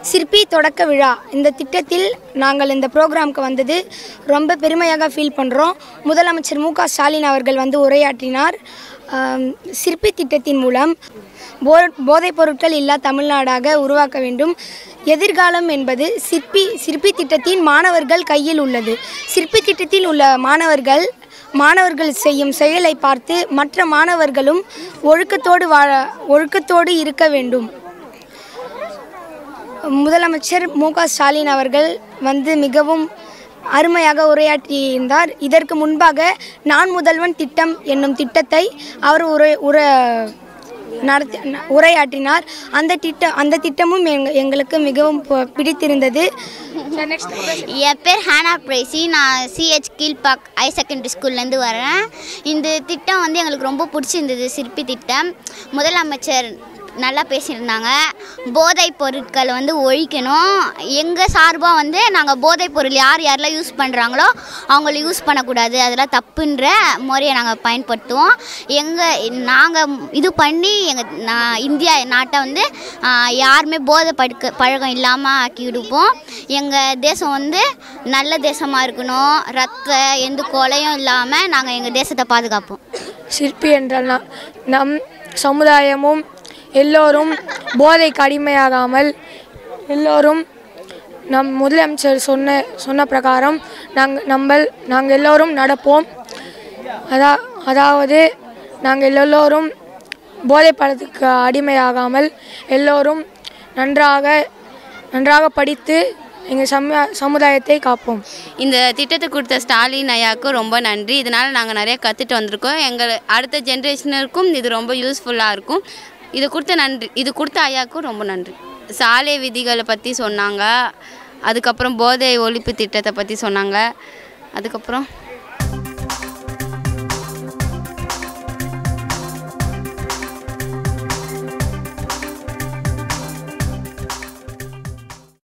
சிற்பி தொடக்க விழா இந்த திட்டத்தில் நாங்கள் இந்த ப்ரோக்ராம்க்கு வந்தது ரொம்ப பெருமையாக ஃபீல் பண்ணுறோம் முதலமைச்சர் மு க ஸ்டாலின் அவர்கள் வந்து உரையாற்றினார் ஆம், சிற்பி திட்டத்தின் மூலம் போ போதைப் பொருட்கள் இல்லா தமிழ்நாடாக உருவாக்க வேண்டும் எதிர்காலம் என்பது சிற்பி சிற்பி திட்டத்தின் மாணவர்கள் கையில் உள்ளது சிற்பி திட்டத்தில் உள்ள மாணவர்கள் மாணவர்கள் செய்யும் செயலை பார்த்து மற்ற மாணவர்களும் ஒழுக்கத்தோடு வாழ ஒழுக்கத்தோடு இருக்க வேண்டும் முதலமைச்சர் மு க ஸ்டாலின் அவர்கள் வந்து மிகவும் அருமையாக உரையாற்றியிருந்தார் இதற்கு முன்பாக நான் முதல்வன் திட்டம் என்னும் திட்டத்தை அவர் உரை உர நடத்தி உரையாற்றினார் அந்த திட்டம் அந்த திட்டமும் எங்க எங்களுக்கு மிகவும் ப- பிடித்திருந்தது என் பேர் ஹேனா பிரேசி நான் சிஹெச் கீழ்பாக் ஹை செகண்டரி ஸ்கூல்லேருந்து வரேன் இந்த திட்டம் வந்து எங்களுக்கு ரொம்ப பிடிச்சிருந்தது சிற்பி திட்டம் முதலமைச்சர் நல்லா பேசியிருந்தாங்க போதைப் பொருட்களை வந்து ஒழிக்கணும் எங்கள் சார்பாக வந்து நாங்கள் போதைப் பொருள் யார் யாரெல்லாம் யூஸ் பண்ணுறாங்களோ அவங்கள யூஸ் பண்ணக்கூடாது அதெல்லாம் தப்புன்ற முறையை நாங்கள் பயன்படுத்துவோம் எங்கள் நாங்கள் இது பண்ணி எங்கள் நான் இந்தியா நாட்டை வந்து ஆஹ், யாருமே போதை படுக்க பழக்கம் இல்லாமல் ஆக்கி விடுப்போம் எங்கள் தேசம் வந்து நல்ல தேசமாக இருக்கணும் ரத்த எந்த கொலையும் இல்லாமல் நாங்கள் எங்கள் தேசத்தை பாதுகாப்போம் சிற்பி என்றால் ந- நம் சமுதாயமும் எல்லோரும் போதைக்கு அடிமையாகாமல் எல்லோரும் நம் முதலமைச்சர் சொன்ன சொன்ன பிரகாரம் நாங்கள் நம்ம நாங்கள் எல்லோரும் நடப்போம் அதா அதாவது நாங்கள் எல்லோரும் போதை பழத்துக்கு அடிமையாகாமல் எல்லோரும் நன்றாக நன்றாக படித்து எங்கள் சம சமுதாயத்தை காப்போம் இந்த திட்டத்தை கொடுத்த ஸ்டாலின் ஐயாவுக்கு ரொம்ப நன்றி இதனால் நாங்கள் நிறைய கற்றுட்டு வந்திருக்கோம் எங்கள் அடுத்த ஜென்ரேஷனருக்கும் இது ரொம்ப யூஸ்ஃபுல்லாக இருக்கும் இது கொடுத்த நன்றி இது கொடுத்த ஐயாவுக்கும் ரொம்ப நன்றி சாலை விதிகளை பற்றி சொன்னாங்க அதுக்கப்புறம் போதை ஒழிப்பு திட்டத்தை பற்றி சொன்னாங்க அதுக்கப்புறம்